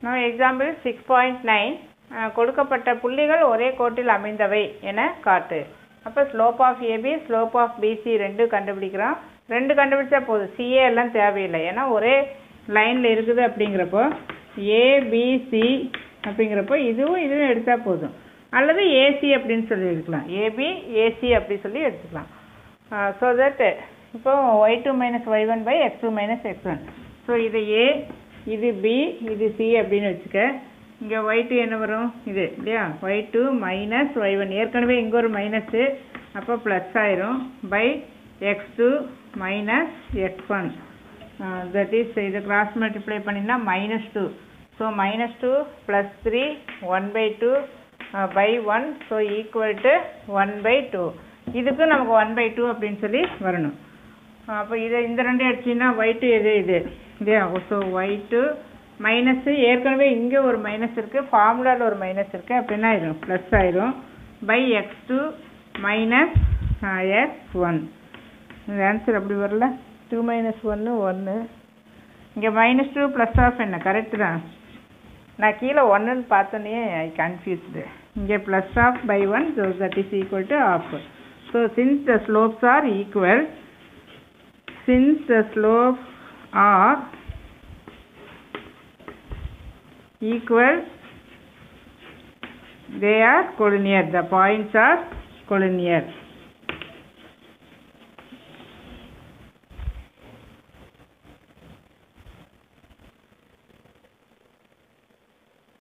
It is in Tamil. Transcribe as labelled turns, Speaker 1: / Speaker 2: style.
Speaker 1: நம்ம எக்ஸாம்பிள் சிக்ஸ் பாயிண்ட் நைன் கொடுக்கப்பட்ட புள்ளிகள் ஒரே கோட்டில் அமைந்தவை என காட்டு அப்போ slope of AB slope of BC ரெண்டு கண்டுபிடிக்கிறோம் ரெண்டு கண்டுபிடிச்சா போதும் சிஏ எல்லாம் தேவையில்லை ஏன்னா ஒரே லைனில் இருக்குது அப்படிங்கிறப்போ ஏபிசி அப்படிங்கிறப்போ இதுவும் இதுவும் எடுத்தால் போதும் அல்லது ஏசி அப்படின்னு சொல்லி எடுக்கலாம் ஏபி ஏசி அப்படி சொல்லி எடுத்துக்கலாம் ஸோ தட் இப்போ y two minus y one by x two minus x one so இது ஏ இது பி இது சி அப்படின்னு வச்சுக்க இங்கே ஒய் டூ என்ன வரும் இது இல்லையா y two minus y one ஏற்கனவே இங்கே ஒரு மைனஸு அப்போ ப்ளஸ் ஆயிரும் by x two minus x one that is இது கிராஸ் மல்டிப்ளை பண்ணினா minus two so minus two plus three one by two by one so equal to one by two இதுக்கு நமக்கு ஒன் பை டூ அப்படின்னு சொல்லி வரணும் அப்போ இதை இந்த ரெண்டு அடிச்சிங்கன்னா ஒய் டூ எது இது இல்லையா ஸோ ஒய் டூ மைனஸு ஏற்கனவே இங்கே ஒரு மைனஸ் இருக்குது ஃபார்முலாவில் ஒரு மைனஸ் இருக்குது அப்படின்னா ஆயிரும் ப்ளஸ் ஆயிரும் by x two minus x one இந்த ஆன்சர் அப்படி வரல டூ மைனஸ் ஒன்று ஒன்று இங்கே மைனஸ் டூ ப்ளஸ் ஆஃப் என்ன கரெக்டு தான் நான் கீழே ஒன்றுன்னு பார்த்தோன்னே ஐ கன்ஃபியூஸ்டு இங்கே plus half by one so that is equal to half so since the slopes are equal since the slopes are equal they are collinear the points are collinear